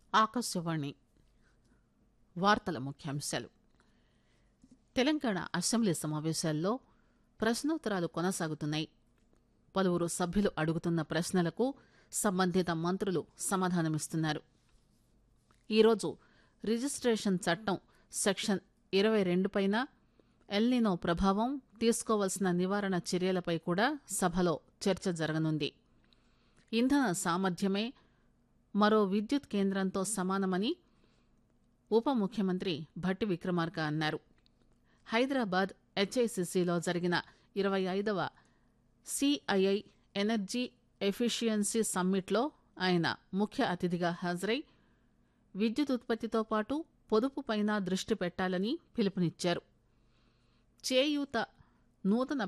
ఆకాశవాణి వార్తల ముఖ్యాంశాలు తెలంగాణ అసెంబ్లీ సమావేశాల్లో ప్రశ్నోత్తరాలు కొనసాగుతున్నాయి పలువురు సభ్యులు అడుగుతున్న ప్రశ్నలకు సంబంధిత మంత్రులు సమాధానమిస్తున్నారు ఈరోజు రిజిస్టేషన్ చట్టం సెక్షన్ ఇరవై రెండు పైన ఎల్నినో ప్రభావం తీసుకోవాల్సిన నివారణ చర్యలపై కూడా సభలో చర్చ జరగనుంది ఇంధన సామర్థ్యమే మరో విద్యుత్ కేంద్రంతో సమానమని ఉప ముఖ్యమంత్రి భట్టి విక్రమార్క అన్నారు హైదరాబాద్ హెచ్ఐసిసిలో జరిగిన ఇరవై ఐదవ సిఐఐ ఎనర్జీ ఎఫిషియన్సీ సమ్మిట్లో ఆయన ముఖ్య అతిథిగా హాజరై విద్యుత్ ఉత్పత్తితో పాటు పొదుపుపైన దృష్టి పెట్టాలని పిలుపునిచ్చారు చేయూత నూతన